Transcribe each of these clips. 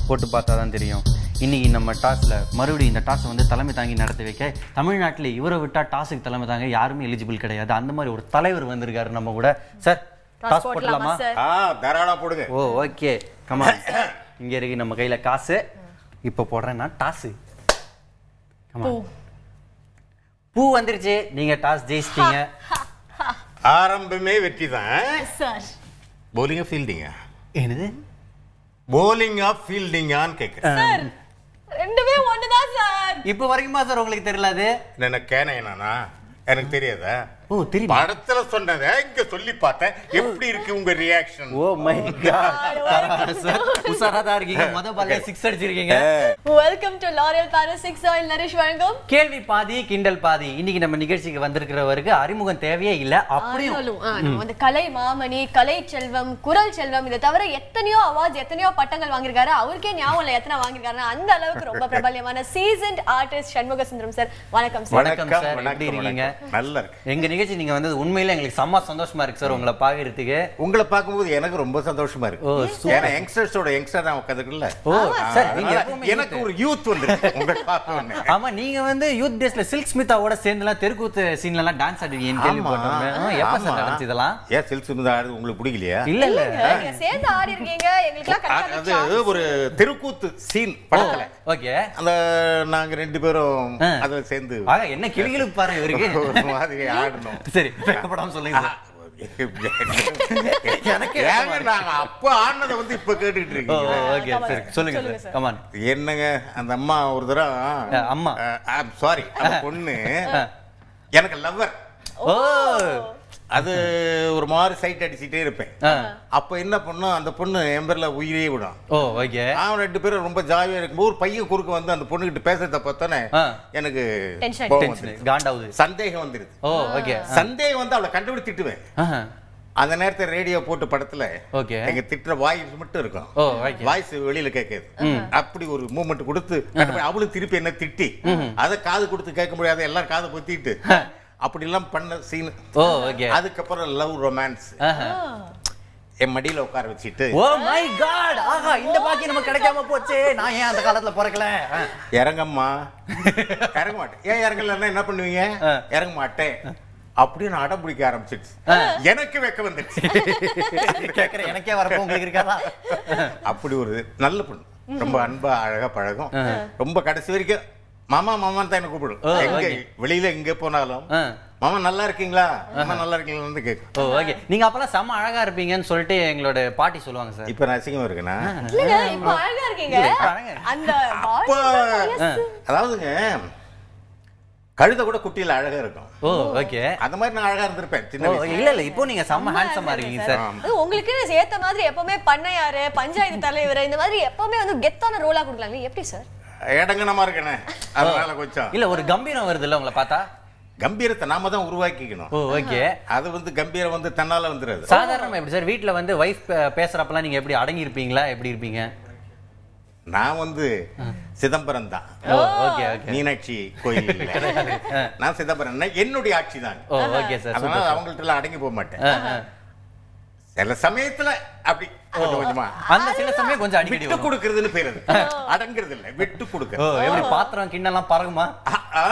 போட்டு பார்த்தா தான் தெரியும் இன்னைக்கு நம்ம டாஸ்ல மறுபடியும் இந்த டாஸை வந்து தலைமை தாங்கி நடத்தி வைக்க தமிழ்நாட்டில் இவரை விட்டா டாஸுக்கு தலைமை தாங்க யாருமே எலிஜிபிள் கிடையாது அந்த மாதிரி ஒரு தலைவர் வந்திருக்காரு நம்ம கூட சார் டாஸ் போட்டலாமா சார் ஆ தாராளமா போடுங்க ஓ ஓகே கமான் இங்க இருக்கு நம்ம கையில காசு இப்போ போடுறேன்னா டாஸு பூ பூ வந்துருச்சு நீங்க டாஸ் ஜெயிச்சிட்டீங்க ஆரம்பமே வெற்றி தான் சார் போலிங்கா ஃபீல்டிங்கா என்னது போலிங்கா ஃபீல்டிங்கான்னு கேட்குறேன் சார் ரெண்டுமே ஒண்ணுதான் சார் இப்போ வரைக்குமா சார் உங்களுக்கு தெரியல அது என்ன கேனையனா எனக்கு தெரியாதா ஓ தெரியுமா படத்துல சொன்னதை இங்க சொல்லி பார்த்தேன் எப்படி இருக்கு உங்க reaction oh my God sir உஷாரா தான் இருக்கீங்க முத பால்ல சிக்ஸ் அடிச்சிருக்கீங்க welcome to L'Oreal Paris six oil nourish வழங்கும் கேள்வி பாதி கிண்டல் பாதி இன்னைக்கு நம்ம நிகழ்ச்சிக்கு வந்திருக்கிறவருக்கு அறிமுகம் தேவையே இல்ல அப்படியும் ஆனாலும், ஆ, நம்ம வந்து கலை மாமணி கலை செல்வம் குரல் செல்வம் இதை தவிர எத்தனையோ அவார்ட்ஸ் எத்தனையோ பட்டங்கள் வாங்கியிருக்காரு அவருக்கே ஞாபகம் இல்லை எத்தனை வாங்கியிருக்காருன்னா அந்த அளவுக்கு ரொம்ப பிரபல்யமான seasoned artist Shanmuga Sundaram sir வணக்கம் சார் வணக்கம் சார், எப்படி இருக்கீங்க? நல்லா இருக்கு எங்க நிகழ்ச்சி நீங்க வந்து உண்மையில எங்களுக்கு செம்ம சந்தோஷமா இருக்கு சார் உங்களை பாக்குறதுக்கு உங்களை பார்க்கும்போது எனக்கு ரொம்ப சந்தோஷமா இருக்கு ஓ, ஏன்னா யங்ஸ்டர்ஸோட யங்ஸ்டர் தான் உட்காந்துருக்குல்ல ஓ சார் நீங்க எப்பவுமே எனக்கு ஒரு யூத் வந்துருக்கு உங்களை பார்க்கணும்னு ஆமா நீங்க வந்து யூத் டேஸ்ல சில்க் ஸ்மிதாவோட சேர்ந்துலாம் தெருக்கூத்து சீன்ல எல்லாம் டான்ஸ் ஆடுவீங்கன்னு கேள்விப்பட்டோம் ஆ, எப்ப சார் நடந்துச்சு இதெல்லாம் ஏன் சில்க் சுமிதா ஆடுறது உங்களுக்கு பிடிக்கலையா இல்ல இல்ல நீங்க சேர்ந்து ஆடி இருக்கீங்க எங்களுக்குலாம் அது கட்டாயம் ஒரு தெருக்கூத்து சீன் படத்துல ஓகே அந்த நாங்க ரெண்டு பேரும் ஆ. அதுல சேர்ந்து ஆக என்ன கிளிகளுக்கு பாருங்க இவருக்கு ஒரு மாதிரி ஆடணும் சரி வெக்கப்படாம சொல்லுங்க சார் எனக்கே ஏங்க நாங்க அப்ப ஆடினதை வந்து இப்ப கேட்டுக்கிட்டு ஓ இருக்கீங்க ஓகே சரி சொல்லுங்க சொல்லுங்க சார் சார். கமான் என்னங்க அந்த அம்மா ஒரு தடவை அம்மா சாரி அந்த பொண்ணு எனக்கு லவ்வர் ஓ அது ஒரு மாதிரி சைட் அடிச்சுட்டே இருப்பேன் ஆ. அப்ப என்ன பண்ணும் அந்த பொண்ணு என் பேர்ல உயிரே விடும் ஓ ஓகே அவன் ரெண்டு பேரும் ரொம்ப ஜாலியா இருக்கும்போது ஒரு பையன் குறுக்க வந்து அந்த பொண்ணுகிட்ட பேசுறத பார்த்தோன்னே ஆ. எனக்கு Tension. கோவம் டென்ஷன் வந்துருச்சு. காண்டாவுது சந்தேகம் வந்துருது ஓ ஓகே சந்தேகம் வந்து அவளை கண்டுபிடிச்சிட்டுவேன் ஆஹா. அந்த நேரத்துல ரேடியோ போட்டு படத்துல ஓகே எங்க திட்டுற வாய்ஸ் மட்டும் இருக்கும் ஓ ஓகே வாய்ஸ் வெளியில கேட்காது அப்படி ஒரு மூமெண்ட் கொடுத்து கண்டுபிடி- அவளும் திருப்பி என்ன திட்டி அதை காது கொடுத்து கேட்க முடியாத எல்லாரும் காதை பொத்திட்டு அப்படி எல்லாம் பண்ண சீன் ஓ ஓகே அதுக்கப்புறம் லவ் ரொமான்ஸ் ஆஹா. என் மடியில உட்கார வச்சுட்டு ஓ மை காட் ஆஹா இந்த பாக்கி நமக்கு கிடைக்காம போச்சே நான் ஏன் அந்த காலத்துல பிறக்கல ஆ. இறங்கம்மா இறங்க மாட்டேன் ஏன் இறங்கலன்னா என்ன பண்ணுவீங்க ஆ. இறங்க மாட்டேன் அப்படின்னு அடம் பிடிக்க ஆரம்பிச்சிடுச்சு எனக்கு வெக்க வந்துடுச்சு கேக்குறேன் எனக்கே வரப்போ உங்களுக்கு இருக்காதா அப்படி ஒரு நல்ல பொண்ணு ரொம்ப அன்பா அழகா பழகும் ரொம்ப கடைசி வரைக்கும் மாமா மாமான்னு தான் என்ன கூப்பிடும் ஓ, எங்க okay. வெளியில எங்க போனாலும் ஆ. மாமா நல்லா இருக்கீங்களா மாமா நல்லா இருக்கீங்களான்னு கேட்கும் ஓ ஓகே நீங்க அப்பெல்லாம் செம்ம அழகா இருப்பீங்கன்னு சொல்லிட்டு எங்களோட பாட்டி சொல்லுவாங்க சார் இப்ப நான் அசிங்கமா இருக்கேனா இல்லைங்க இப்போ அழகா இருக்கீங்க இல்ல, இப்ப அழகா இருக்கு. அந்த அப்ப body ஆ. அதாவதுங்க கழுத கூட குட்டியில அழகா இருக்கும் ஓ ஓகே அந்த மாதிரி நான் அழகா இருந்திருப்பேன் ஓ சின்ன வயசுல இல்ல இல்ல இப்போ நீங்க செம்ம ஹேண்ட்ஸமா இருக்கீங்க சார் அது உங்களுக்கு ஏத்த மாதிரி எப்பவுமே பண்ணையாரு பஞ்சாயத்து தலைவர் இந்த மாதிரி எப்பவுமே வந்து கெத்தான ரோலா கொடுக்கலாங்களே எப்படி சார் இடங்கனமா இருக்கேனே அதனால கொஞ்சம் இல்ல ஒரு கம்பீரம் வருது இல்ல உங்களை பார்த்தா கம்பீரத்தை நாம தான் உருவாக்கிக்கணும் ஓ ஓகே அது வந்து கம்பீரம் வந்து தன்னால வந்துடாது சாதாரணமா எப்படி சார் வீட்ல வந்து வைஃப் பேசுறப்பலாம் நீங்க எப்படி அடங்கி இருப்பீங்களா எப்படி இருப்பீங்க நான் வந்து சிதம்பரம் தான் ஓ ஓகே ஓகே மீனாட்சி கோயில் இல்ல. நான் சிதம்பரம் நான் என்னுடைய ஆட்சி தான் ஓ ஓகே சார் அதனால அவங்கள்ட்ட எல்லாம் அடங்கி போக மாட்டேன் சில சமயத்துல அப்படி கொஞ்சம் கொஞ்சமா அந்த சில சமயம் கொஞ்சம் அடிக்கடி விட்டு வரும். கொடுக்கறதுன்னு பேரு அது. அடங்குறது இல்ல விட்டு ஓ கொடுக்கறது எப்படி பாத்திரம் கிண்ணெல்லாம் பறகுமா ஆ, ஆ.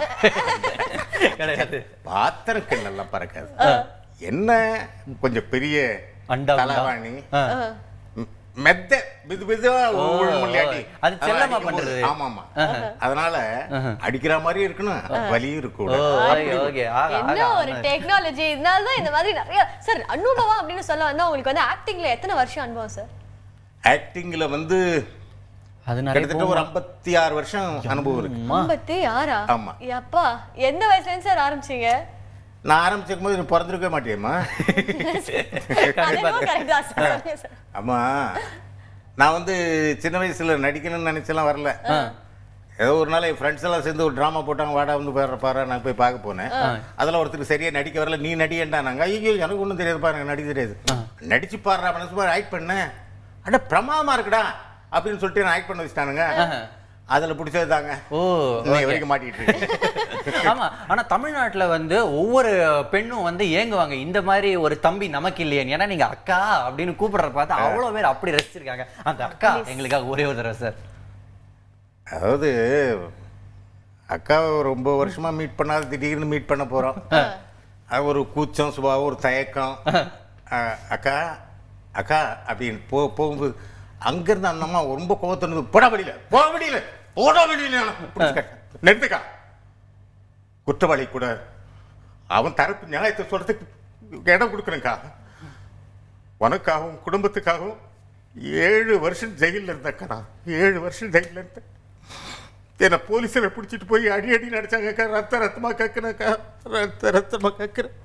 கிடையாது பாத்திரம் கிண்ணெல்லாம் பறக்காது என்ன கொஞ்சம் பெரிய அண்டா, உண்டா. தலவாணி ஆ. ம், மெத்த பிது பிதுவா உள்முள்ளாடி. அது செல்லமா அடிக்கும்போது- பண்றது. ஆமா ஆமா அதனால அடிக்கிற மாதிரி இருக்கணும் வலியும் ஓ இருக்கக்கூடாது ஓகே ஓகே ஆகா என்ன ஆகா ஒரு டெக்னாலஜி இதனால தான் இந்த மாதிரி நிறைய சார் அனுபவம் அப்படின்னு சொல்ல வந்தா உங்களுக்கு வந்து ஆக்டிங்ல எத்தனை வருஷம் அனுபவம் சார் ஆக்டிங்ல வந்து அது நிறைய கிட்டத்தட்ட ஒரு ஐம்பத்தி ஆறு வருஷம் அனுபவம் இருக்கு ஐம்பத்தி ஆறா ஆமா. அப்பா எந்த வயசுல இருந்து சார் ஆரம்பிச்சீங்க நான் ஆரம்பிச்சிருக்கும் போது நீ பிறந்திருக்கவே மாட்டியம்மா அது என்னவோ correct தான் sir. sir. ஆமா நான் வந்து சின்ன வயசுல நடிக்கணும்னு நினைச்செல்லாம் வரல ஏதோ ஒரு நாள் என் ஃப்ரெண்ட்ஸ் எல்லாம் சேர்ந்து ஒரு ட்ராமா போட்டாங்க வாடா வந்து பாரு பாரு நான் போய் பார்க்க போனேன் அதெல்லாம் ஒருத்தருக்கு சரியா நடிக்க வரல நீ நடிகண்டா நாங்க ஐயோ எனக்கு ஒன்றும் தெரியாது பாரு எனக்கு நடிக்க தெரியாது நடிச்சு பாடுறா மனசு பாரு ஆக்ட் பண்ணேன் அட பிரமாதமா இருக்குடா அப்படின்னு சொல்லிட்டு நான் ஆக்ட் பண்ண வச்சுட்டானுங்க அதுல பிடிச்சது தாங்க ஓ இன்னை வரைக்கும் மாட்டிட்டு இருக்கு ஆமா ஆனா தமிழ்நாட்டுல வந்து ஒவ்வொரு பெண்ணும் வந்து ஏங்குவாங்க இந்த மாதிரி ஒரு தம்பி நமக்கு இல்லையே ஏன்னா நீங்க அக்கா அப்படின்னு கூப்பிடுறத பார்த்து அவ்வளவு பேர் அப்படி ரசிச்சிருக்காங்க அந்த அக்கா எங்களுக்காக ஒரே ஒரு தடவை சார் அதாவது அக்காவை ரொம்ப வருஷமா மீட் பண்ணாத திடீர்னு மீட் பண்ண போறோம் அது ஒரு கூச்சம் சுபாவம் ஒரு தயக்கம் அஹ், அக்கா அக்கா அப்படின்னு போ போகும்போது அங்கிருந்து அந்த அம்மா ரொம்ப கோவத்தினது போட வெளியில போட வெளியில போட வெளியில பிடிச்சு கட்டு. நிறுத்துக்கா குற்றவாளி கூட அவன் தரப்பு நியாயத்தை சொல்றதுக்கு இடம் கொடுக்குறேங்க்கா உனக்காகவும் குடும்பத்துக்காகவும் ஏழு வருஷம் ஜெயிலில் இருந்தக்கா நான் ஏழு வருஷம் ஜெயிலில் இருந்தேன் என்னை போலீஸில் பிடிச்சிட்டு போய் அடி அடி நடிச்சாங்கக்கா ரத்த ரத்தமா கக்குனக்கா ரத்த ரத்தமா கக்குறேன்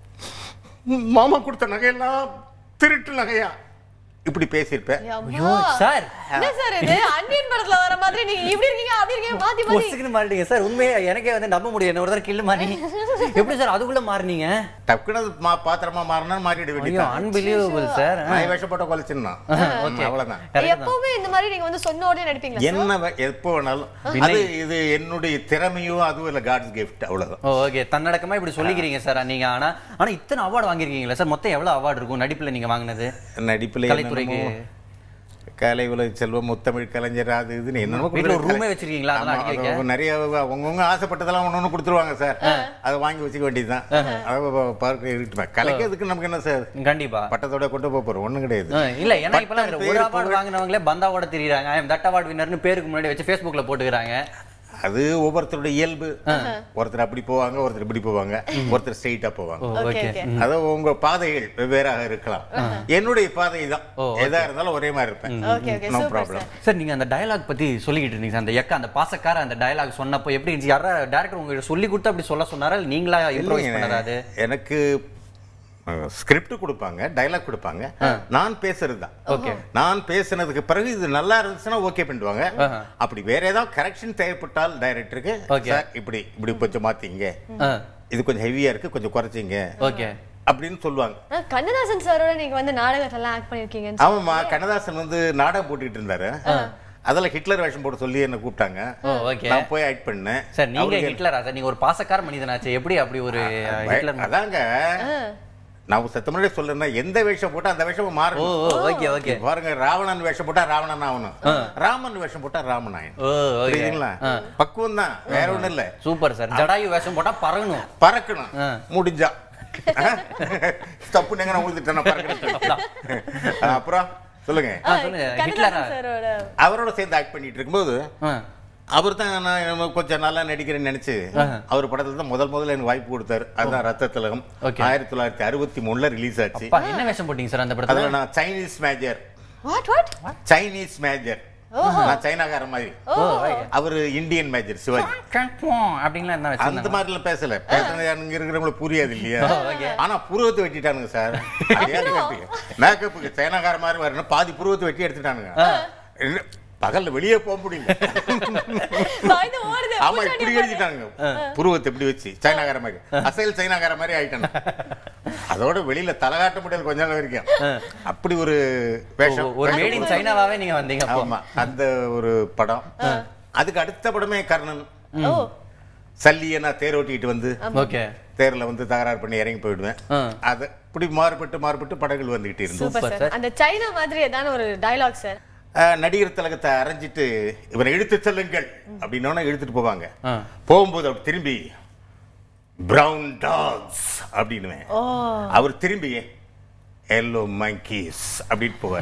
மாமா கொடுத்த நகையெல்லாம் திருட்டு நகையா இப்படி பேசியிருப்பேன் ஐயோ சார் என்ன சார் இது அன்னியன் படத்துல வர மாதிரி நீங்க இப்படி இருக்கீங்க அப்படி இருக்கீங்க மாத்தி மாத்தி பொசுக்குன்னு மாறிட்டீங்க சார் உண்மையா எனக்கே வந்து நம்ப முடியும் என்ன ஒரு தடவை கில்லு மாறி எப்படி சார் அதுக்குள்ள மாறினீங்க டக்குனு அது மா பாத்திரமா மாறினா மாறிட ஐயோ வேண்டியதான் அன்பிலீவபிள் சார் நான் விஷப்பட்ட கொலைச்சின்னா அவ்வளவுதான் எப்பவுமே இந்த மாதிரி நீங்க வந்து சொன்ன உடனே நடிப்பீங்களா sir? என்ன வே- எப்போ வேணாலும் அது இது என்னுடைய திறமையும் அதுவும் இல்லை காட்ஸ் கிஃப்ட் அவ்வளவுதான் ஓகே தன்னடக்கமா இப்படி சொல்லிக்கிறீங்க சார் நீங்க ஆனா ஆனா இத்தனை அவார்டு வாங்கிருக்கீங்களா சார் மொத்தம் எவ்வளவு அவார்டு இருக்கும் நடிப்புல நீங்க வாங்கினது நடிப்புல கலைத்துறைக்கு. என்னென்னமோ கலை உலக செல்வம் முத்தமிழ் கலைஞர் அது இதுன்னு என்னமோ வீட்ல ஒரு கொடுக்குறாங்க. ரூமே வச்சிருக்கீங்களா அதெல்லாம் ஆமா, அடிக்க அது வைக்க நிறைய அவங்கவுங்க ஆசைப்பட்டதெல்லாம் ஒண்ணு ஒண்ணு கொடுத்துருவாங்க சார் அதை வாங்கி வச்சுக்க வேண்டியதுதான் அதை பார்க்க இருக்கட்டும் கலைக்கிறதுக்கு நமக்கு என்ன சார் கண்டிப்பா பட்டத்தோட கொண்டு போக போறோம் ஒண்ணும் கிடையாது ஆ, இல்ல ஏன்னா இப்பெல்லாம் பட்டம், ஒரு பேரு, அவார்டு வாங்கினவங்களே பந்தாவோட தெரியுறாங்க ஐ தட் அவார்டு வின்னர்னு பேருக்கு முன்னாடி வச்சு Facebookல போட்டுக்கிறாங்க அது ஒவ்வொருத்தருடைய இயல்பு ஒருத்தர் அப்படி போவாங்க ஒருத்தர் இப்படி போவாங்க ஒருத்தர் ஸ்ட்ரெயிட்டா போவாங்க ஓ ஓகே ஓகே ஓகே அது உங்க பாதைகள் வெவ்வேறாக இருக்கலாம் என்னுடைய பாதை தான் எதா இருந்தாலும் ஒரே மாதிரி இருப்பேன் okay okay no super problem sir sir நீங்க அந்த டயலாக் பத்தி சொல்லிக்கிட்டு இருந்தீங்க sir. அந்த எக்க அந்த பாசக்கார அந்த டயலாக் சொன்னப்போ எப்படி இருந்துச்சு யாரா டேரக்டர் உங்களுக்கு சொல்லி கொடுத்து அப்படி சொல்ல சொன்னாரா இல்ல நீங்களா இம்ப்ரோவைஸ் பண்ணதா அது எனக்கு ஸ்கிரிப்ட் கொடுப்பாங்க டைலாக் கொடுப்பாங்க நான் பேசுறது தான் ஓகே நான் பேசுனதுக்கு பிறகு இது நல்லா இருந்துச்சுன்னா ஓகே பண்ணிடுவாங்க அப்படி வேற ஏதாவது கரெக்ஷன் தேவைப்பட்டால் டைரக்டருக்கு Okay. சார் இப்படி இப்படி கொஞ்சம் மாத்திங்க இது கொஞ்சம் ஹெவியா இருக்கு கொஞ்சம் குறைச்சிங்க ஓகே அப்படின்னு சொல்லுவாங்க ஆ, கண்ணதாசன் சாரோட நீங்க வந்து நாடகத்தெல்லாம் ஆக்ட் பண்ணிருக்கீங்க ஆமாம்மா கண்ணதாசன் வந்து நாடகம் போட்டுக்கிட்டு இருந்தாரு அதில் ஹிட்லர் வேஷம் போட சொல்லி என்ன கூப்பிட்டாங்க ஓ ஓகே நான் போய் ஆக்ட் பண்ணேன் சார் நீங்க ஹிட்லரா சார் நீங்க ஒரு பாசக்கார மனிதனாச்சு எப்படி அப்படி ஒரு ஹிட்லர் அதாங்க நான் சத்தமுன்னாடி சொல்றேன்னா எந்த வேஷம் போட்டா அந்த வேஷம் ஓ மாறும் ஓ, ஓகே ஓகே பாருங்க ராவணன் வேஷம் போட்டா ராவணன் ஆகணும் ராமன் வேஷம் போட்டா ராமன் ஆகணும் ஓ ஓகே புரியுதுங்களா பக்குவம் தான் வேற ஒண்ணும் இல்ல சூப்பர் சார் ஜடாயு வேஷம் போட்டா பறக்கணும் பறக்கணும் ஆ. முடிஞ்சா தப்பு எங்க உழுதுட்டேன் பறக்கணும் அப்புறம் சொல்லுங்க ஆ, சொல்லுங்க ஹிட்லரா கண்ணதாசன் சாரோட அவரோட சேர்ந்து ஆக்ட் பண்ணிட்டு இருக்கும்போது ஆ, அவர் தான் நான் கொஞ்சம் நல்லா நடிக்கிறேன்னு நினைச்சு அவர் படத்துல தான் முதல் முதல்ல எனக்கு வாய்ப்பு கொடுத்தாரு அதுதான் ரத்த திலகம் Okay. ஆயிரத்தி தொள்ளாயிரத்தி அறுபத்தி மூணுல ரிலீஸ் ஆச்சு அப்பா என்ன வேஷம் போட்டீங்க சார் அந்த படத்துல அதுல நான் Chinese major what what Chinese major நான் சைனாக்கார மாதிரி ஓ அவர் இந்தியன் மேஜர் சிவாஜி அப்படின்லாம் என்ன அந்த வச்சிருந்தாங்க மாதிரிலாம் பேசல பேசுறது அங்க இருக்கிறவங்களுக்கு புரியாது இல்லையா ஆனா புருவத்தை வெட்டிட்டானுங்க சார் மேக்கப்புக்கு சைனாக்கார மாதிரி வரணும் பாதி புருவத்தை வெட்டி எடுத்துட்டானுங்க என்ன, பகல்ல வெளியே போக முடியல பயந்து ஓடுது ஆமா இப்படி எழுதிட்டாங்க புருவத்தை இப்படி வச்சு சைனாக்கார மாதிரி அசல் சைனாக்கார மாதிரி ஆயிட்டாங்க அதோட வெளியில தலகாட்ட முடியல கொஞ்ச நாள் வரைக்கும் அப்படி ஒரு வேஷம் ஒரு மேட் இன் சைனாவாவே நீங்க வந்தீங்க அப்போ ஆமா அந்த ஒரு படம் அதுக்கு அடுத்த படமே கர்ணன் ஓ சல்லியை நான் தேர் ஓட்டிட்டு வந்து ஓகே தேர்ல வந்து தகராறு பண்ணி இறங்கி போயிடுவேன் ஆ. அது இப்படி மாறுபட்டு மாறுபட்டு படங்கள் வந்துகிட்டு இருந்தது சூப்பர் Super, சார் அந்த சைனா மாதிரி ஏதான ஒரு டயலாக் சார் ஆஹ், நடிகர் திலகத்தை அரைஞ்சிட்டு இவரை இழுத்து செல்லுங்கள் அப்படின்னோட இழுத்துட்டு போவாங்க ஆ. போகும்போது அப்படி திரும்பி பிரவுன் டாக்ஸ் அப்படின்னுவேன் ஓ அவர் திரும்பி எல்லோ மங்கீஸ் அப்படின்னு போவார்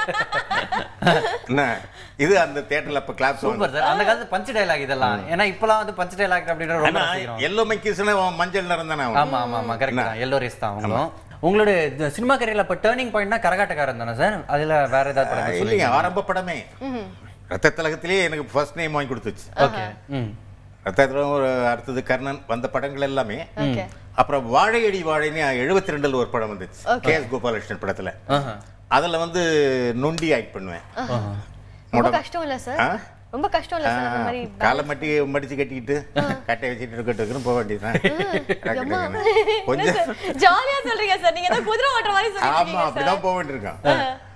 என்ன இது அந்த தியேட்டர்ல அப்ப கிளாப்ஸ் சூப்பர் சார் அந்த காலத்து பஞ்ச் டைலாக் இதெல்லாம் ஏன்னா இப்பலாம் வந்து பஞ்ச் டைலாக் அப்படின்ற ரொம்ப ரசிக்கிறோம் எல்லோ மங்கீஸ்னா மஞ்சள் நிறம் தானே அவன். ஆமா ஆமா ஆமா கரெக்ட் தான் எல்லோ ரேஸ் தான் அவங்களும் உங்களுடைய இந்த சினிமா கரியர்ல இப்ப டேர்னிங் பாயிண்ட்னா கரகாட்டக்காரன் தானே சார் அதுல வேற ஏதாவது படம் இல்லைங்க சொல்லுங்க ஆரம்ப படமே ரத்த திலகத்திலேயே எனக்கு ஃபர்ஸ்ட் நேம் வாங்கி கொடுத்துச்சு ஓகே ம் ரத்த திலகம் ஒரு அடுத்தது கர்ணன் வந்த படங்கள் எல்லாமே ஓகே அப்புறம் வாழையடி வாழைன்னு எழுபத்தி ரெண்டுல ஒரு படம் வந்துச்சு Okay. கே எஸ் கோபாலகிருஷ்ணன் படத்துல ஆஹா. அதுல வந்து நொண்டி ஆக்ட் பண்ணுவேன் ஆஹா. ரொம்ப கஷ்டம் இல்ல சார் ஆ? ரொம்ப கஷ்டம் இல்ல சார் அந்த மாதிரி காலை மட்டி மடிச்சு கட்டிக்கிட்டு கட்டை வச்சுட்டு இருக்கட்டுக்குன்னு போக வேண்டியதுதான் அம்மா. கொஞ்சம் ஜாலியா சொல்றீங்க சார் நீங்க ஏதோ குதிரை ஓட்டுற மாதிரி ஆமா சொல்றீங்க சார் அப்படிதான் போக வேண்டியிருக்கான்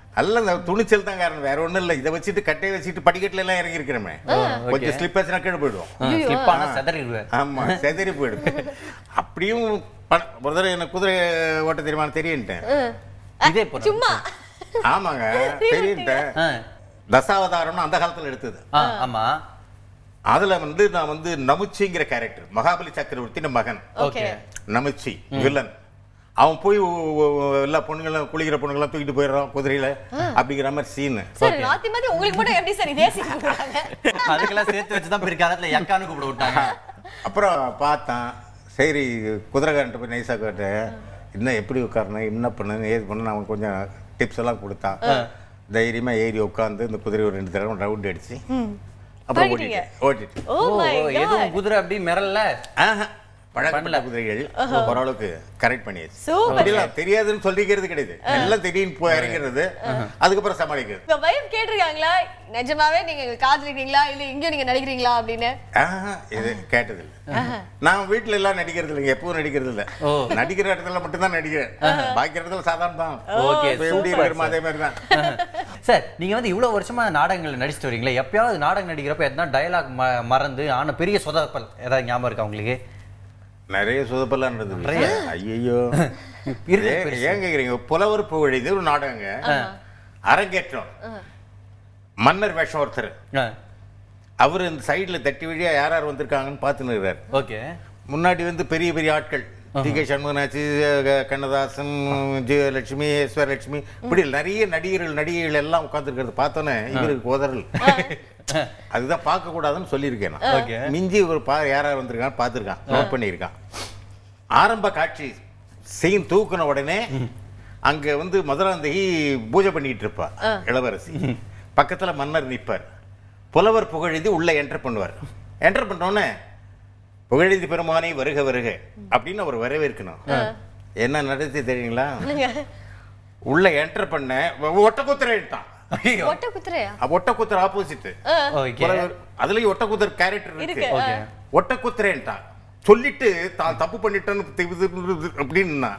அல்ல இந்த துணிச்சல் தான் காரணம் வேற ஒண்ணும் இல்ல இதை வச்சுட்டு கட்டையை வச்சுட்டு படிக்கட்டுல எல்லாம் இறங்கி இருக்கிறமே கொஞ்சம் ஸ்லிப் ஆச்சுன்னா கீழே போயிடுவோம் ஸ்லிப் ஆனா செதறிடுவேன் ஆமா செதறி போயிடும் அப்படியும் ப- ஒரு தடவை எனக்கு குதிரை ஓட்ட தெரியுமான்னு தெரியுன்ட்டேன் இதே போற சும்மா ஆமாங்க தெரியுன்ட்டேன் ஆ. தசாவதாரம்னு அந்த காலத்துல எடுத்தது ஆ, ஆமா அதுல வந்து நான் வந்து நமுச்சிங்கிற கேரக்டர் மகாபலி சக்கரவர்த்தியின் மகன் ஓகே நமுச்சி வில்லன் அவன் போய் ஒ- ஒ- ஒ- எல்லா பொண்ணுங்களும் குளிக்கிற பொண்ணுங்களாம் தூக்கிட்டு போயிடுறான் குதிரையில அப்படிங்கிற மாதிரி சீனு சார் மாத்தி மாத்தி உங்களுக்கு மட்டும் எப்படி சார் இதே சீன் கொடுக்குறாங்க அதுக்கெல்லாம் சேர்த்து வச்சு தான் பிற்காலத்துல எக்கான்னு கூப்பிட விட்டாங்க அப்புறம் பார்த்தான் சரி குதிரைக்காரன்ட்ட போய் நைஸாக கேட்டேன் என்ன எப்படி உட்காரணும் என்ன பண்ணணும் ஏது பண்ணணும் அவன் கொஞ்சம் டிப்ஸ் எல்லாம் கொடுத்தான் தைரியமா ஏறி உட்காந்து இந்த குதிரை ஒரு ரெண்டு தடவை ரவுண்ட் அடிச்சு அப்புறம் பழகிட்டீங்க. ஓட்டிட்டு ஓட்டிட்டு ஓ ஓ மை ஓ, எதுவும் குதிரை அப்படி மிரல்ல ஆஹா பழக்கப்பட்ட குதிரைகள் ஓரளவுக்கு கரெக்ட் பண்ணியாச்சு Super. அப்படிலாம் தெரியாதுன்னு சொல்லிக்கிறது கிடையாது எல்லாம் தெரியும் போய் இறங்கிறது அதுக்கப்புறம் சமாளிக்கிறது உங்க வைஃப் கேட்டிருக்காங்களா நிஜமாவே நீங்க காதலிக்கிறீங்களா இல்ல இங்கேயும் நீங்க நடிக்கிறீங்களா அப்படின்னு ஆஹா, இது கேட்டது இல்ல நான் வீட்ல எல்லாம் நடிக்கிறது இல்லைங்க எப்பவும் நடிக்கிறது இல்ல ஓ. நடிக்கிற இடத்துல மட்டும் தான் நடிக்கிறேன் பாக்கி இடத்துல சாதாரண தான் Okay, இப்ப எப்படி super, இருக்கிறோமோ அதே மாதிரி தான் சார் நீங்க வந்து இவ்வளவு வருஷமா நாடகங்கள்ல நடிச்சிட்டு வரீங்களே எப்பயாவது நாடகம் நடிக்கிறப்ப எதனா டயலாக் மறந்து ஆன பெரிய சொதப்பல் ஏதாவது ஞாபகம் இருக்கா உங்களுக்கு நிறைய சொதப்பெல்லாம் இருந்தது ஐயோ இருக்கு ஏன் பெருசு. ஏன் கேக்குறீங்க புலவர் புகழ் ஒரு நாடகங்க அரங்கேற்றம் மன்னர் வேஷம் ஒருத்தர் அவர் இந்த சைடுல தட்டி வழியா யார் யார் வந்திருக்காங்கன்னு பார்த்துன்னு இருக்கிறார் ஓகே முன்னாடி வந்து பெரிய பெரிய ஆட்கள் டி கே சண்முகநாச்சி அஹ், கண்ணதாசன் ஜெயலட்சுமி ஈஸ்வரலட்சுமி இப்படி நிறைய நடிகர்கள் நடிகைகள் எல்லாம் உட்கார்ந்துருக்கிறது பார்த்தோன்னே இவருக்கு உதறல் அதுதான் பார்க்க கூடாதுன்னு சொல்லியிருக்கேன் நான். Okay. மிஞ்சி ஒரு பா யார் யார் வந்திருக்கான்னு பார்த்துருக்கான் நோட் பண்ணியிருக்கான் ஆரம்ப காட்சி சீன் தூக்குன உடனே அங்க வந்து மதுராந்தகி பூஜை பண்ணிட்டு இருப்பா இளவரசி பக்கத்துல மன்னர் நிப்பார் புலவர் புகழெழுதி உள்ள என்டர் பண்ணுவார் என்டர் பண்ணோடனே புகழெழுதி பெருமானை வருக வருக அப்படின்னு அவர் வரவேற்கணும் என்ன நடத்தி தெரியுங்களா உள்ள என்டர் பண்ண ஒட்டக்குத்திரட்டான் ஐயோ ஒட்ட குத்துறையா ஒட்டக்குத்திர ஆப்போசிட் ஓகே புலவர் அதுலயும் ஒட்டக்குத்தர் கேரக்டர் இருக்கு. இருக்கு ஓகே ஒட்டக்குத்திரேன்ட்டான் சொல்லிட்டு தான் தப்பு பண்ணிட்டேன்னு தெரியுது அப்படின்னா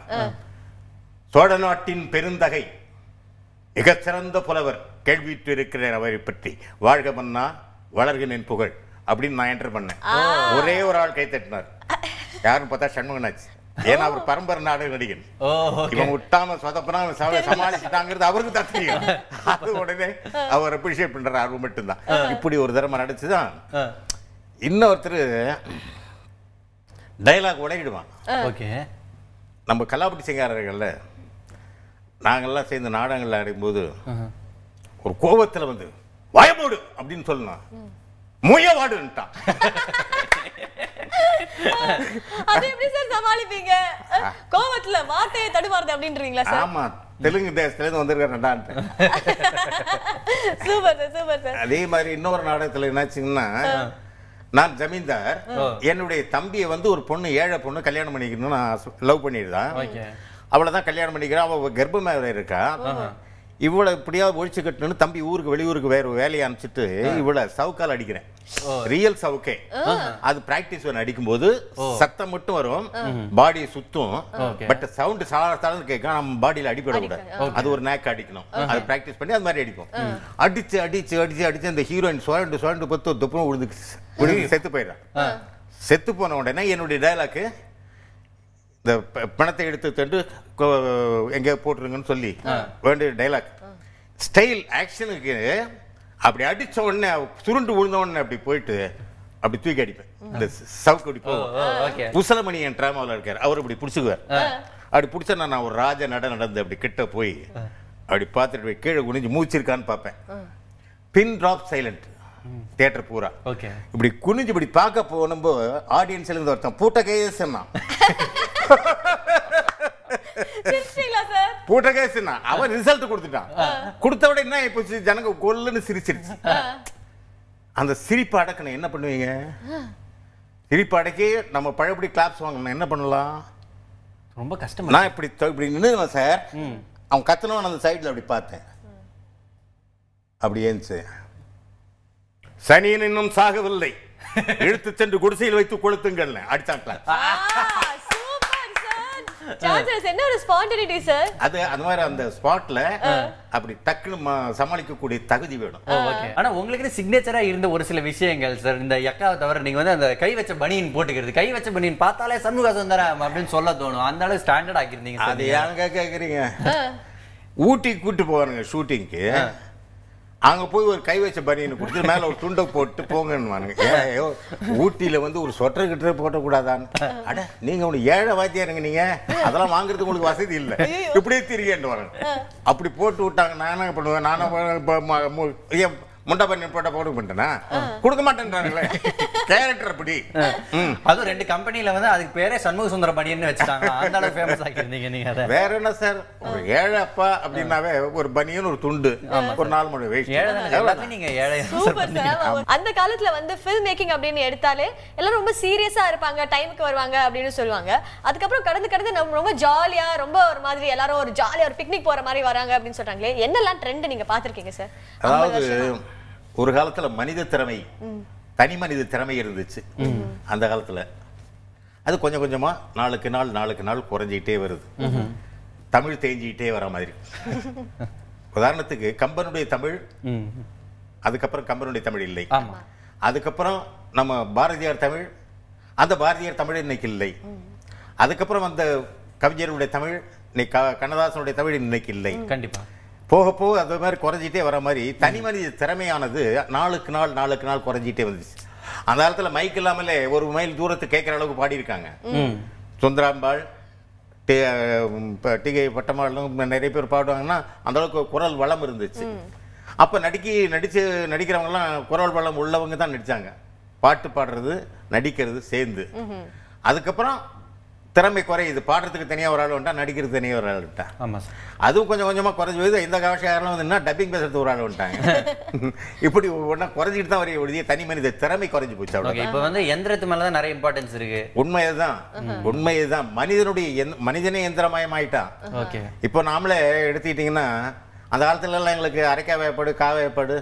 சோழ நாட்டின் பெருந்தகை மிகச்சிறந்த புலவர் கேள்விட்டு இருக்கிறேன் அவரை பற்றி வாழ்க மன்னா வளர்கினேன் புகழ் அப்படின்னு நான் என்டர் பண்ணேன் ஒரே ஒரு ஆள் கை தட்டினார் யாருன்னு பார்த்தா சண்முகனாச்சு ஏன்னா அவர் பரம்பரை நாடக நடிகன் ஓ ஓகே இவன் விட்டாம சொதப்பனா அவன் சம- சமாளிச்சுட்டாங்கிறது அவருக்கு தான் தெரியும் அது உடனே அவர் அப்ரிஷியேட் பண்ற ஆர்வம் மட்டும்தான் இப்படி ஒரு தடவை நடிச்சுதான் இன்னொருத்தர் டைலாக் உடையிடுவான் ஓகே நம்ம கலாபடி சிங்காரர்கள்ல நாங்கெல்லாம் சேர்ந்து நாடகங்கள் ஆடும்போது ஒரு கோபத்துல வந்து வாயமோடு அப்படின்னு சொல்லணும் முயவாடுன்ட்டான் அது எப்படி சார் சமாளிப்பீங்க கோவத்துல வார்த்தையை தடுமாறுது அப்படின்றீங்களா சார் ஆமா தெலுங்கு தேசத்துல இருந்து வந்திருக்காருடான்ட்டு சூப்பர் சார் சூப்பர் சார் அதே மாதிரி இன்னொரு நாடகத்துல என்னாச்சுங்கன்னா நான் ஜமீன்தார் என்னுடைய தம்பியை வந்து ஒரு பொண்ணு ஏழை பொண்ணு கல்யாணம் பண்ணிக்கணும்னு நான் லவ் பண்ணிடுதான் ஓகே அவளை தான் கல்யாணம் பண்ணிக்கிறா அவள் கர்ப்பமா வேற இருக்கா இவளை இப்படியாவது ஒழிச்சு கட்டணும்னு தம்பி ஊருக்கு வெளியூருக்கு வேற ஒரு வேலையை அனுப்பிச்சிட்டு இவளை சவுக்கால் அடிக்கிறேன் ரியல் சவுக்கே அது பிராக்டிஸ் ஒன்று அடிக்கும்போது சத்தம் மட்டும் வரும் பாடி சுத்தும் Okay. பட் சவுண்ட் சாதாரண கேட்கும் நம்ம பாடியில அடிப்படக்கூடாது அது ஒரு நேக் அடிக்கணும் அது பிராக்டிஸ் பண்ணி அது மாதிரி அடிக்கும் அடிச்சு அடிச்சு அடிச்சு அடிச்சு அந்த ஹீரோயின் சுழண்டு சுழண்டு பத்து துப்பும் விழுந்து விழுந்து செத்து போயிடுறான் செத்து போன உடனே என்னுடைய டயலாக்கு இந்த ப- பணத்தை எடுத்து தண்டு எங்கே போட்டுருங்கன்னு சொல்லி வேண்டிய டைலாக் ஸ்டைல் ஆக்ஷனுக்கு அப்படி அடிச்ச உடனே அவ சுருண்டு விழுந்த உடனே அப்படி போயிட்டு அப்படி தூக்கி அடிப்பேன் இந்த சவுக்கு அப்படி ஓ போகும் ஓகே உசலமணி என் ட்ராமாவில் இருக்கார் அவர் அப்படி பிடிச்சிக்குவார் அப்படி பிடிச்சா நான் ஒரு ராஜ நட நடந்து அப்படி கிட்ட போய் அப்படி பார்த்துட்டு போய் கீழே குனிஞ்சு மூச்சிருக்கான்னு பார்ப்பேன் பின் டிராப் சைலண்ட் தியேட்டர் பூரா ஓகே இப்படி குனிஞ்சு இப்படி பார்க்க போனப்போ ஆடியன்ஸ்ல இருந்து ஒருத்தன் பூட்ட கேஸ்னா சிரிச்சிங்களா சார் பூட்ட கேஸ்னா அவன் ரிசல்ட் கொடுத்துட்டான் கொடுத்த விட என்ன போச்சு ஜனங்க கொல்லுன்னு சிரிச்சிருச்சு அந்த சிரிப்பு அடக்கணும் என்ன பண்ணுவீங்க சிரிப்பு அடக்கி நம்ம பழையபடி கிளாப்ஸ் வாங்கணும் என்ன பண்ணலாம் ரொம்ப கஷ்டமா நான் இப்படி தொ- இப்படி நின்னுவேன் சார் அவன் கத்தனவன் அந்த சைடுல அப்படி பார்த்தேன் அப்படி ஏந்துச்சு சனியன் இன்னும் சாகவில்லை இழுத்து சென்று குடிசையில் வைத்து கொளுத்துங்கள் அடிச்சான் clap. சூப்பர் சார் சான்சஸ் என்ன ஒரு ஸ்பான்டினிட்டி சார் அது அந்த மாதிரி அந்த ஸ்பாட்ல அப்படி டக்குன்னு ம- சமாளிக்கக்கூடிய தகுதி வேணும் ஓகே ஆனா உங்களுக்கு சிக்னேச்சரா இருந்த ஒரு சில விஷயங்கள் சார் இந்த எக்காவை தவிர நீங்க வந்து அந்த கை வச்ச பனியன் போட்டுக்கிறது கை வச்ச பனியன் பார்த்தாலே சண்முக சுந்தரம் அப்படின்னு சொல்ல தோணும் அந்த அளவு ஸ்டாண்டர்ட் ஆக்கியிருந்தீங்க அது சார் ஏங்க கேக்குறீங்க ஊட்டி கூட்டு போவானுங்க ஷூட்டிங்க்கு அங்க போய் ஒரு கை வச்ச பனியனை கொடுத்து மேல ஒரு துண்டை போட்டு போங்கன்னு ஏயோ ஊட்டியில வந்து ஒரு சொட்டர் கிட்ட போட்டக்கூடாதான்னு அட நீங்க ஒண்ணு ஏழை வாத்தியாருங்க நீங்க அதெல்லாம் வாங்குறதுக்கு உங்களுக்கு வசதி இல்ல இப்படியே திரியேன்னு வரேன் அப்படி போட்டு விட்டாங்க நான் என்ன பண்ணுவேன் நானும் இப்ப ம- மு- ஏன் முண்டை பண்ணி போட்ட போட பண்ணிட்டேனா கொடுக்க மாட்டேன்றாங்களே கேரக்டர் அப்படி ம். அதுவும் ரெண்டு கம்பெனில வந்து அதுக்கு பேரே சண்முக சுந்தர பனியன் வச்சுட்டாங்க அந்த அளவு ஃபேமஸ் ஆக்கியிருந்தீங்க நீங்க அதை வேற என்ன சார் ஒரு ஏழை அப்பா அப்படின்னாவே ஒரு பனியன் ஒரு துண்டு ஒரு நாலு மணி வேஸ்ட் ஏழை தானே, எல்லாத்தையும் நீங்க ஏழை சூப்பர் சார் அந்த காலத்துல வந்து ஃபில்ம் மேக்கிங் அப்படின்னு எடுத்தாலே எல்லாரும் ரொம்ப சீரியஸா இருப்பாங்க டைமுக்கு வருவாங்க அப்படின்னு சொல்லுவாங்க அதுக்கப்புறம் கடந்து கடந்து நம்ம ரொம்ப ஜாலியா ரொம்ப ஒரு மாதிரி எல்லாரும் ஒரு ஜாலியா ஒரு பிக்னிக் போற மாதிரி வராங்க அப்படின்னு சொல்றாங்களே என்னெல்லாம் ட்ரெண்ட் நீங்க பாத்திருக்கீங்க சார் அதாவது ஒரு காலத்துல மனித திறமை தனி மனித திறமை இருந்துச்சு அந்த காலத்துல அது கொஞ்சம் கொஞ்சமா நாளுக்கு நாள் நாளுக்கு நாள் குறைஞ்சிக்கிட்டே வருது தமிழ் தேஞ்சிக்கிட்டே வர மாதிரி உதாரணத்துக்கு கம்பனுடைய தமிழ் ம். அதுக்கப்புறம் கம்பனுடைய தமிழ் இல்லை ஆமா அதுக்கப்புறம் நம்ம பாரதியார் தமிழ் அந்த பாரதியார் தமிழ் இன்னைக்கு இல்லை அதுக்கப்புறம் அந்த கவிஞருடைய தமிழ் இன்னைக்கு க- கண்ணதாசனுடைய தமிழ் இன்னைக்கு இல்லை கண்டிப்பா போக போக அது மாதிரி குறைஞ்சிட்டே வர மாதிரி தனி மனித திறமையானது நாளுக்கு நாள் நாளுக்கு நாள் குறைஞ்சிட்டே வந்துச்சு அந்த காலத்துல மைக் இல்லாமலே ஒரு மைல் தூரத்து கேட்குற அளவுக்கு பாடியிருக்காங்க ம். சுந்தராம்பாள் டி ப- டிகை பட்டம்மாளும் நிறைய பேர் பாடுவாங்கன்னா அந்த அளவுக்கு குரல் வளம் இருந்துச்சு அப்ப நடிக்கி நடிச்சு நடிக்கிறவங்கலாம் குரல் வளம் உள்ளவங்க தான் நடிச்சாங்க பாட்டு பாடுறது நடிக்கிறது சேர்ந்து அதுக்கப்புறம் திறமை குறையுது பாடுறதுக்கு தனியா ஒரு ஆள் வந்துட்டா நடிக்கிறது தனியா ஒரு ஆள் வந்துட்டா ஆமா சார் அதுவும் கொஞ்சம் கொஞ்சமா குறைஞ்சு போகுது இந்த காலகாரம் வந்து டப்பிங் பேசுறது ஒரு ஆள் வந்துட்டாங்க இப்படி ஒன்றா குறைஞ்சிட்டு தான் வரைய ஒழிய தனி மனித திறமை குறைஞ்சு போச்சு அவ்வளோ ஓகே இப்போ வந்து எந்திரத்து மேல தான் நிறைய இம்பார்ட்டன்ஸ் இருக்கு உண்மையதுதான் உண்மையதுதான் மனிதனுடைய எந்த- மனிதனே எந்திரமயமாயிட்டான் ஓகே இப்போ நாமளே எடுத்துக்கிட்டிங்கன்னா அந்த காலத்துல எல்லாம் எங்களுக்கு அரைக்காய் வேப்பாடு கா வேப்பாடு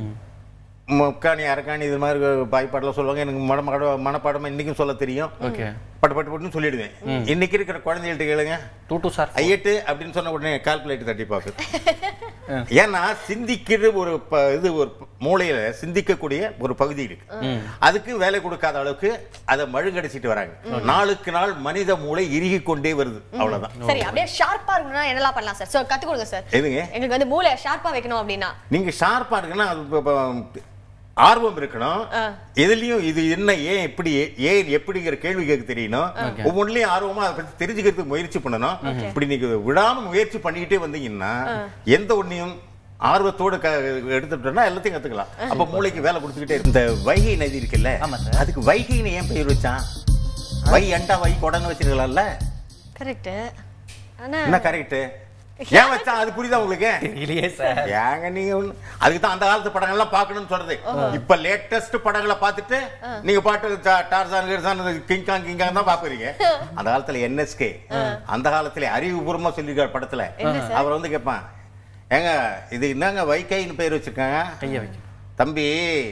முக்காணி அரக்காணி இது மாதிரி பாய்ப்பாடெல்லாம் சொல்லுவாங்க எனக்கு மனப்பாட மனப்பாடமா இன்னைக்கும் சொல்ல தெரியும் ஓகே பட்டு பட்டு பட்டுன்னு சொல்லிடுவேன் இன்னைக்கு இருக்கிற குழந்தைகள்ட்ட கேளுங்க டூ டூ சார் ஐயட்டு அப்படின்னு சொன்ன உடனே கால்குலேட்டர் தட்டி பார்க்குது ஏன்னா சிந்திக்கிற ஒரு ப- இது ஒரு ப- மூளையில சிந்திக்கக்கூடிய ஒரு பகுதி இருக்கு அதுக்கு வேலை கொடுக்காத அளவுக்கு அதை மழுங்கடிச்சிட்டு வராங்க நாளுக்கு நாள் மனித மூளை இறுகி கொண்டே வருது அவ்வளவுதான் சரி அப்படியே ஷார்ப்பா இருக்கணும்னா என்னலாம் பண்ணலாம் சார் சோ கத்து கொடுங்க சார் எதுங்க எங்களுக்கு வந்து மூளை ஷார்ப்பா வைக்கணும் அப்படின்னா நீங்க ஷார்ப்பா இருக்குன்னா அது இப்ப- இப்ப ஆர்வம் இருக்கணும் ஆ. எதுலயும் இது என்ன ஏன் எப்படி ஏன் எப்படிங்கிற கேள்வி கேட்க தெரியணும் ஒவ்வொன்றிலையும் ஆர்வமா அதை பத்தி தெரிஞ்சுக்கிறதுக்கு முயற்சி பண்ணணும் இப்படி நீங்க விடாம முயற்சி பண்ணிக்கிட்டே வந்தீங்கன்னா எந்த ஒன்னையும் ஆர்வத்தோட க எடுத்துட்டோம்னா எல்லாத்தையும் கத்துக்கலாம் அப்ப மூளைக்கு வேலை கொடுத்துக்கிட்டே இருக்கும். இந்த வைகை நதி இருக்குல்ல ஆமா சார். அதுக்கு வைகைன்னு ஏன் பெயர் வச்சான் வை அண்டா வை கொடன்னு வச்சிருக்கலாம்ல கரெக்ட் ஆனா என்ன கரெக்ட் ஏன் வச்சான் அது புரியுதா உங்களுக்கு இல்லையே சார் ஏங்க நீங்க ஒண்ணு- அதுக்கு தான் அந்த காலத்து படங்கள்லாம் பார்க்கணும்னு சொல்றது இப்ப லேட்டஸ்ட் படங்களை பார்த்துட்டு நீங்க பாட்டு டா- டார்சான் கீர்சான் கிங்காங் கிங்காங் தான் பாக்குறீங்க அந்த காலத்துல என்எஸ்கே அந்த காலத்துல அறிவுபூர்வமா சொல்லியிருக்காரு படத்துல அவர் வந்து கேட்பான் ஏங்க இது என்னங்க வைக்கைன்னு பேர் வச்சிருக்காங்க கையை வைக்க தம்பி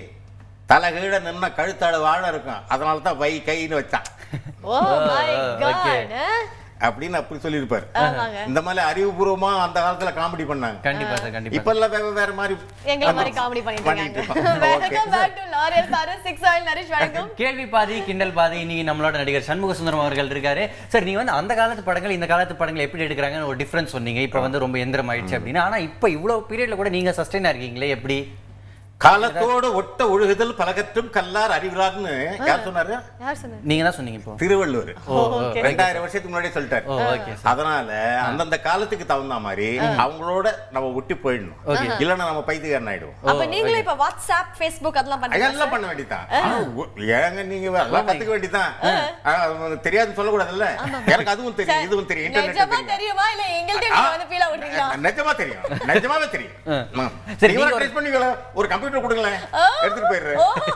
தலைகீழ நின்னா கழுத்தாடு வாழ இருக்கும் அதனால தான் வை கைன்னு வச்சான் ஓ மை okay. காட் அப்படின்னு அப்படி சொல்லியிருப்பாரு ஆமாங்க இந்த மாதிரி அறிவுபூர்வமா அந்த காலத்துல காமெடி பண்ணாங்க கண்டிப்பா சார் கண்டிப்பா இப்ப எல்லாம் வேற வேற மாதிரி எங்களை மாதிரி காமெடி பண்ணிட்டு பண்ணிட்டு இருக்காங்க இருக்காங்க. Okay. Welcome back to L'Oreal sir six oil nourish வணக்கம் கேள்வி பாதி கிண்டல் பாதி இன்னைக்கு நம்மளோட நடிகர் சண்முக சுந்தரம் அவர்கள் இருக்காரு சார் நீங்க வந்து அந்த காலத்து படங்கள் இந்த காலத்து படங்கள் எப்படி எடுக்கிறாங்கன்னு ஒரு டிஃபரன்ஸ் சொன்னீங்க இப்போ வந்து ரொம்ப எந்திரம் ஆயிடுச்சு அப்படின்னு ஆனா இப்போ இவ்வளவு பீரியட்ல கூட நீங்க சஸ்டைனா இருக்கீங்களே எப்படி காலத்தோடு ஒட்ட ஒழுகுதல் பலகற்றும் கல்லார் அறிகிறார்னு யார் சொன்னாரு யார் சொன்னது நீங்க தான் சொன்னீங்க இப்போ திருவள்ளுவர் ஓ Okay. ரெண்டாயிரம் வருஷத்துக்கு முன்னாடியே சொல்லிட்டாரு ஓ ஓகே அதனால அந்தந்த காலத்துக்கு தகுந்த மாதிரி அவங்களோட நம்ம விட்டு போயிடணும் இல்லைன்னா நம்ம பைத்தியக்காரன் ஆயிடுவோம் அப்ப நீங்களும் இப்ப வாட்ஸ்அப் ஃபேஸ்புக் அதெல்லாம் பண்றீங்க அதெல்லாம் பண்ண வேண்டியதான் ஆனா, ஒ- ஏங்க நீங்க அதெல்லாம் கத்துக்க வேண்டியதான் தெரியாதுன்னு சொல்லக்கூடாதுல்ல எனக்கு அதுவும் தெரியும் இதுவும் தெரியும் நிஜமா இன்டர்நெட் தெரியும் தெரியுமா இல்ல எங்கள்ட்ட நீங்க வந்து ஃபீல் விடுறீங்களா நிஜமா தெரியும் நிஜமாவே தெரியும் ஆ. சரி, நீங்க நீங்க ட்ரை பண்ணீங்களா ஒரு கம்ப்யூட்டர் கொடுங்களேன் எடுத்துட்டு போயிடுறேன்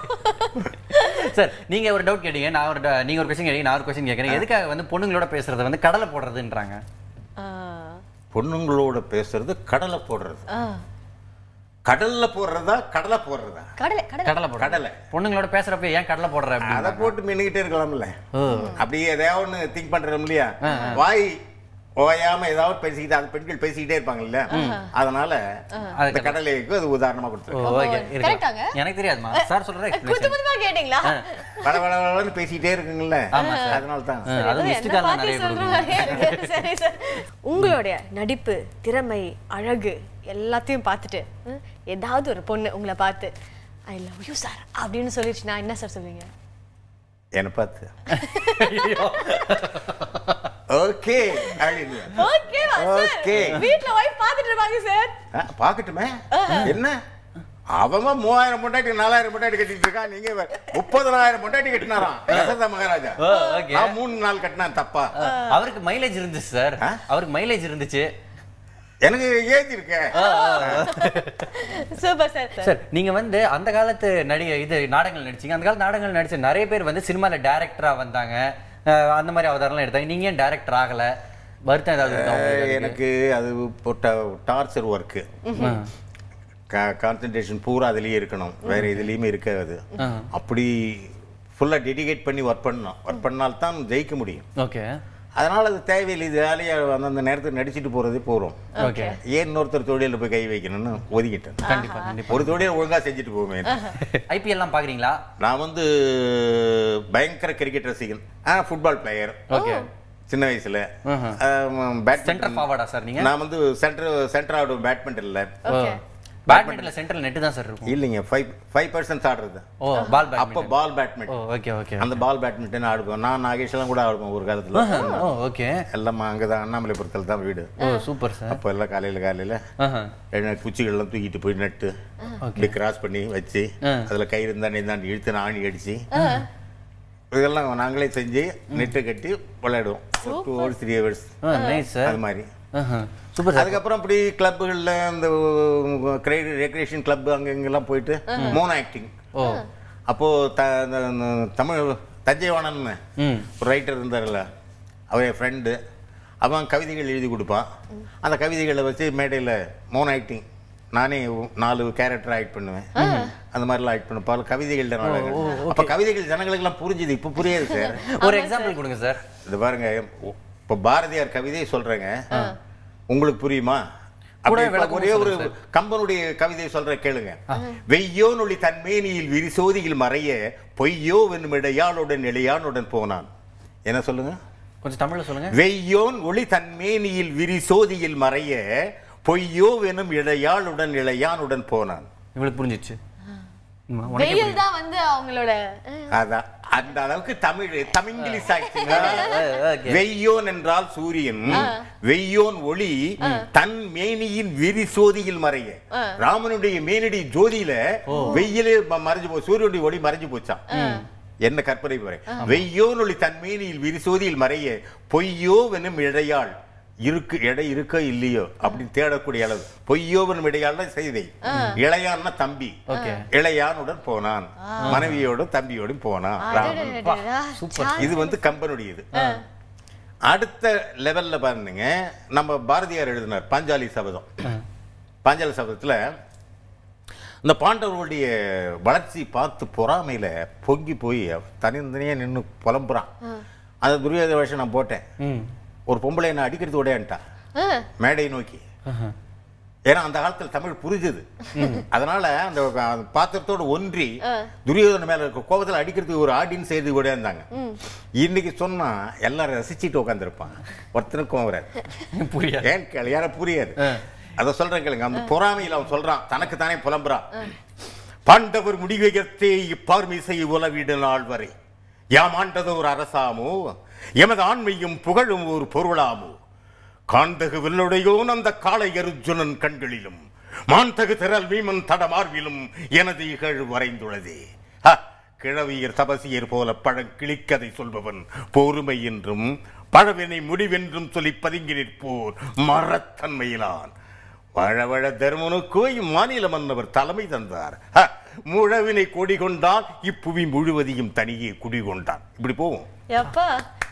சார் நீங்க ஒரு டவுட் கேட்டீங்க நான் ஒரு ட- நீங்க ஒரு கொஸ்டின் கேட்டீங்க நான் ஒரு கொஸ்டின் கேட்கறேன் எதுக்காக வந்து பொண்ணுங்களோட பேசுறத வந்து கடலை போடுறதுன்றாங்க ஆ, பொண்ணுங்களோட பேசுறது கடலை போடுறது ஆ. கடல்ல போடுறதா கடலை போடுறதா கடலை கடலை கடலை போடுற கடலை பொண்ணுங்களோட பேசுறப்ப ஏன் கடலை போடுற அதை அப்படின்னு போட்டு மின்னுகிட்டே இருக்கலாம்ல ஓ அப்படியே ஏதாவது ஒண்ணு திங்க் பண்றோம் இல்லையா வாய் ஓயாம ஏதாவது பேசிக்கிட்டு அது பெண்கள் பேசிக்கிட்டே இருப்பாங்கல்ல அதனால அந்த கடலைக்கு அது உதாரணமா ஓ கொடுத்துருக்கோம் ஓகே correct-ஆங்க? எனக்கு தெரியாதுமா சார் சொல்ற குத்து எக்ஸ்பிளேஷன் குத்துமா கேட்டீங்களா வள வள வளன்னு பேசிக்கிட்டே இருக்குங்கல்ல அதனால தான் அது ஏதோ மிஸ்டு என்ன கால் பார்த்து நிறைய சொல்ற கொடுக்கும் மாதிரியே இருக்கு. சரி, சரி. உங்களுடைய நடிப்பு திறமை அழகு எல்லாத்தையும் பார்த்துட்டு ம், ஏதாவது ஒரு பொண்ணு உங்களை பார்த்து ஐ லவ் யூ சார் அப்படின்னு சொல்லிடுச்சுன்னா என்ன சார் சொல்லுவீங்க என்னை பார்த்து ஓகே அப்படின்னு ஓகேவா Okay. சார் வீட்ல ஒய்ஃப் பார்த்துட்டு இருப்பாங்க சார் ஆ, பார்க்கட்டுமே என்ன அவன் மூவாயிரம் பொண்டாட்டி நாலாயிரம் பொண்டாட்டி கட்டிட்டு இருக்கான் நீங்க வே- முப்பதனாயிரம் பொண்டாட்டி கட்டினாராம் யசோதா மகாராஜா ஓ, okay. நான் மூணு நாள் கட்டினேன் தப்பா அவருக்கு மைலேஜ் இருந்துச்சு சார் ஆ? அவருக்கு மைலேஜ் இருந்துச்சு எனக்கு ஏஜ் இருக்கு சூப்பர் சார் சார் நீங்க வந்து அந்த காலத்து நடிகை இது நாடகங்கள் நடிச்சீங்க அந்த காலத்து நாடகங்கள் நடிச்ச நிறைய பேர் வந்து சினிமால டைரக்டரா வந்தாங்க அஹ் அந்த மாதிரி அவதாரம்லாம் எடுத்தாங்க நீங்க ஏன் டைரக்டர் ஆகல வருத்தம் ஏதாவது இருக்கா உங்களுக்கு அதுக்கு? எனக்கு அது போட்ட டார்ச்சர் ஒர்க்கு கான்சென்ட்ரேஷன் பூரா அதுலயே இருக்கணும் வேற எதுலயுமே இருக்காது அப்படி ஃபுல்லா டெடிகேட் பண்ணி ஒர்க் பண்ணணும் ஒர்க் பண்ணால்தான் ஜெயிக்க முடியும் ஓகே அதனால அது தேவையில்லை இது வேலையை அந்தந்த நேரத்துக்கு நடிச்சிட்டு போறதே போறோம் ஓகே ஏன் இன்னொருத்தர் தொழிலில் போய் கை வைக்கணும்னு ஒதுக்கிட்டேன் கண்டிப்பா கண்டிப்பா ஒரு தொழில் ஒழுங்கா செஞ்சுட்டு போவேன் ஐபிஎல் எல்லாம் பாக்குறீங்களா நான் வந்து பயங்கர கிரிக்கெட் ரசிகன் ஆ ஃபுட்பால் பிளேயர் ஓகே சின்ன வயசுல சென்டர் பேட்மிண்டன் ஃபார்வர்டா சார் நீங்க நான் வந்து சென்டர் சென்டர் ஆடுவேன் பேட்மிண்டன்ல ஓகே பேட்மிண்டன்ல சென்டர்ல நெட் தான் சார் இருக்கும் இல்லைங்க ஃபைவ் ஃபைவ் பர்சன்ட் ஆடுறது ஓ பால் அப்போ badminton ball oh badminton okay okay அந்த பால் பேட்மிண்டன் ஆடுவோம் நான் நாகேஷ் எல்லாம் கூட ஆடுவோம் ஒரு காலத்துல ஓ ஓகே எல்லாம் அங்கதான் அண்ணாமலைபுரத்தில் தான் வீடு ஓ சூப்பர் சார் அப்போ எல்லாம் காலையில காலையில ஆஹா ரெண்டு குச்சிகள்லாம் தூக்கிட்டு போய் நட்டு இப்படி கிராஸ் பண்ணி வச்சு ஆ. அதுல கயிறு இருந்தா நீந்தான் இழுத்து ஆணி அடிச்சு இதெல்லாம் நாங்களே செஞ்சு நெட்டு கட்டி விளையாடுவோம் டூ ஹவர்ஸ் த்ரீ ஹவர்ஸ் ஆ நைஸ் சார் அது மாதிரி ஆஹா சூப்பர் சார் அதுக்கப்புறம் அப்படி கிளப்புகளில் இந்த ரெக்ரியேஷன் கிளப் அங்க இங்கெல்லாம் போயிட்டு மோனோ ஆக்டிங் ஓ அப்போ த இந்த- இந்த தமிழ் தஞ்சைவாணன் ம் ஒரு ரைட்டர் இருந்தார்ல அவர் என் ஃப்ரெண்டு அவன் கவிதைகள் எழுதி கொடுப்பான் அந்த கவிதைகளை வச்சு மேடையில் மோனோ ஆக்டிங் நானே நாலு கேரக்டர் ஆக்ட் பண்ணுவேன் அந்த மாதிரிலாம் ஆக்ட் பண்ணுவேன் பல கவிதைகள் நாடகங்கள் அப்போ கவிதைகள் ஜனங்களுக்கெல்லாம் புரிஞ்சுது இப்போ புரியாது சார் ஒரு எக்ஸாம்பிள் கொடுங்க சார் இது பாருங்க இப்போ பாரதியார் கவிதையை சொல்றேங்க உங்களுக்கு புரியுமா கூட அப்படி இப்ப விளக்கமா ஒரே ஒரு சொல்லுங்க கம்பனுடைய கவிதையை சொல்ற கேளுங்க வெய்யோ நொழி தன்மேனியில் விரிசோதியில் மறைய பொய்யோ வென்னும் இடையாளுடன் இளையானுடன் போனான் என்ன சொல்லுங்க கொஞ்சம் தமிழ்ல சொல்லுங்க வெய்யோன் ஒளி தன்மேனியில் விரிசோதியில் மறைய பொய்யோ வெனும் இளையாளுடன் இளையானுடன் போனான் இவளுக்கு புரிஞ்சிச்சு ம், உனக்கே வெயில் தான் வந்து அவங்களோட அஹ், அதான் அந்த அளவுக்கு தமிழ் தமிங்கிலீஷ் ஆச்சுங்க ஓகே வெய்யோன் என்றால் சூரியன் வெய்யோன் ஒளி தன் மேனியின் விரிசோதியில் மறைய ராமனுடைய மேனடி ஜோதியில வெயிலே ம- மறைஞ்சு போ சூரியனுடைய ஒளி மறைஞ்சு போச்சான் என்ன கற்பனை பாரு வெய்யோன் ஒளி தன் மேனியில் விரிசோதியில் மறைய பொய்யோ வெனும் இடையாள் இருக்கு எடை இருக்கோ இல்லையோ அப்படின்னு தேடக்கூடிய அளவு பொய்யோவனும் இடையாள் தான் செய்தி இளையான்னா தம்பி ஓகே இளையானுடன் போனான் மனைவியோடும் தம்பியோடும் போனான் ராமன் அடடடடடா. சூப்பர் இது வந்து கம்பனுடையது அடுத்த லெவல்ல பாருங்க நம்ம பாரதியார் எழுதினார் பாஞ்சாலி சபதம் பாஞ்சாலி சபதத்துல இந்த பாண்டவர்களுடைய வளர்ச்சி பார்த்து பொறாமையில பொங்கி போய் தனித்தனியா நின்னு புலம்புறான் அந்த துரியோத வேஷம் நான் போட்டேன் ம் ஒரு பொம்பளை என்ன அடிக்கிறது உடையான்ட்டா அஹ், மேடை நோக்கி ஆஹா. ஏன்னா அந்த காலத்துல தமிழ் புரிஞ்சுது அதனால அந்த அந்த பாத்திரத்தோட ஒன்றி துரியோதன மேல இருக்க கோபத்துல அடிக்கிறதுக்கு ஒரு ஆடியன்ஸ் செய்து கூட இருந்தாங்க இன்னைக்கு சொன்னா எல்லாரும் ரசிச்சுட்டு உட்காந்துருப்பாங்க ஒருத்தனுக்கும் வராது புரியாது ஏன் கேளு யாரும் புரியாது ஆ. அத சொல்றேன் கேளுங்க அந்த பொறாமையில் அவன் சொல்றான் தனக்கு தானே புலம்புறான் பாண்டவர் முடிவையத்தே இப்பார்மிசை உலவிடு நாள் வரை யாம் ஆண்டது ஒரு அரசாமோ எமது ஆண்மையும் புகழும் ஒரு பொருளாமோ காண்டகு வில்லுடையோன் அந்த காளை அர்ஜுனன் கண்களிலும் மாண்டகு திரள் வீமன் தடமார்பிலும் எனது இகழ் வரைந்துள்ளதே ஹ! கிழவியர் தபசியர் போல பழங்கிளிக்கதை சொல்பவன் பொறுமை என்றும் பழவினை முடிவென்றும் சொல்லி பதுங்கி நிற்போர் மரத்தன்மையிலான் வழவழ தர்மனுக்கோ இம்மாநில மன்னவர் தலைமை தந்தார் ஹ! முழவினை கொடி கொண்டான் இப்புவி முழுவதையும் தனியே குடி கொண்டான் இப்படி போவோம் எப்பா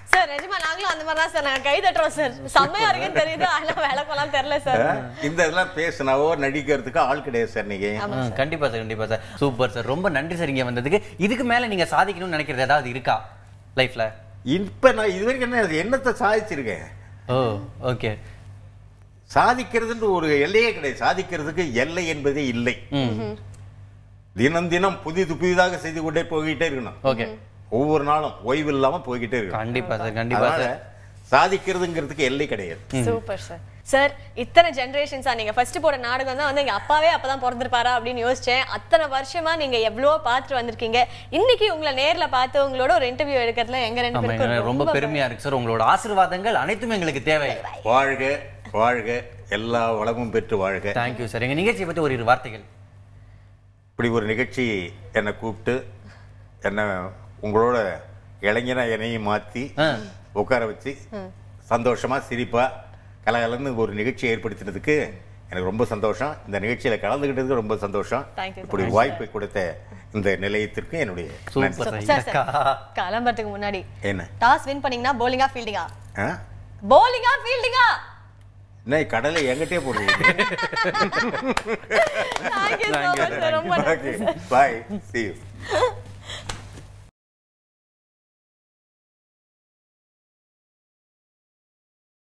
சார் நிஜமா நாங்களும் அந்த மாதிரி தான் சார் நாங்க கை தட்டுறோம் சார் செம்மையா இருக்குன்னு தெரியுது ஆனா வேலை கொள்ளலாம் தெரியல சார் இந்த இதெல்லாம் பேசினாவோ நடிக்கிறதுக்கு ஆள் கிடையாது சார் நீங்க ஆ, கண்டிப்பா சார் கண்டிப்பா சார் சூப்பர் சார் ரொம்ப நன்றி சார் இங்க வந்ததுக்கு இதுக்கு மேல நீங்க சாதிக்கணும்னு நினைக்கிறது ஏதாவது இருக்கா லைஃப்ல இப்ப நான் இது வரைக்கும் என்ன என்னத்தை சாதிச்சிருக்கேன் ஓ ஓகே சாதிக்கிறதுன்ற ஒரு எல்லையே கிடையாது சாதிக்கிறதுக்கு எல்லை என்பதே இல்லை ம் தினம் தினம் புதிது புதிதாக செய்து கொண்டே போய்கிட்டே இருக்கணும் ஓகே ஒவ்வொரு நாளும் ஓய்வு இல்லாம போய்கிட்டே இருக்கணும் கண்டிப்பா சார் கண்டிப்பா அதனால சார் சாதிக்கிறதுங்கிறதுக்கு எல்லை கிடையாது சூப்பர் சார் சார் இத்தனை ஜெனரேஷன்ஸா நீங்க ஃபர்ஸ்ட் போட நாடகம் தான் வந்து எங்க அப்பாவே அப்பதான் பிறந்திருப்பாரா அப்படின்னு யோசிச்சேன் அத்தனை வருஷமா நீங்க எவ்வளவோ பார்த்துட்டு வந்திருக்கீங்க இன்னைக்கு உங்களை நேர்ல பார்த்து உங்களோட ஒரு இன்டர்வியூ எடுக்கிறதுல எங்க ரெண்டு ஆமா பேருக்கும் எனக்கு ரொம்ப பெருமையா இருக்கு சார் உங்களோட ஆசீர்வாதங்கள் அனைத்துமே எங்களுக்கு தேவை வாழ்க வாழ்க எல்லா வளமும் பெற்று வாழ்க தேங்க்யூ சார் எங்க நிகழ்ச்சியை பத்தி ஒரு இரு வார்த்தைகள் இப்படி ஒரு நிகழ்ச்சி என்னை கூப்பிட்டு என்னை உங்களோட இளைஞனா என்னையும் மாற்றி ஆ. உட்கார வச்சு சந்தோஷமா சிரிப்பா கலகலன்னு ஒரு நிகழ்ச்சி ஏற்படுத்தினதுக்கு எனக்கு ரொம்ப சந்தோஷம் இந்த நிகழ்ச்சியில கலந்துக்கிட்டதுக்கு ரொம்ப சந்தோஷம் Thank you so இப்படி ஒரு வாய்ப்பை கொடுத்த இந்த நிலையத்திற்கு என்னுடைய நன்றி. சூப்பர் சார் சார் சார் கிளம்புறதுக்கு முன்னாடி என்ன டாஸ் வின் பண்ணீங்கன்னா போலிங்கா ஃபீல்டிங்கா ஆ? போலிங்கா ஃபீல்டிங்கா என்ன கடலை எங்கிட்டே போடுறீங்க தேங்க்யூ ஸோ மச் சார் ரொம்ப நன்றி பாய் see you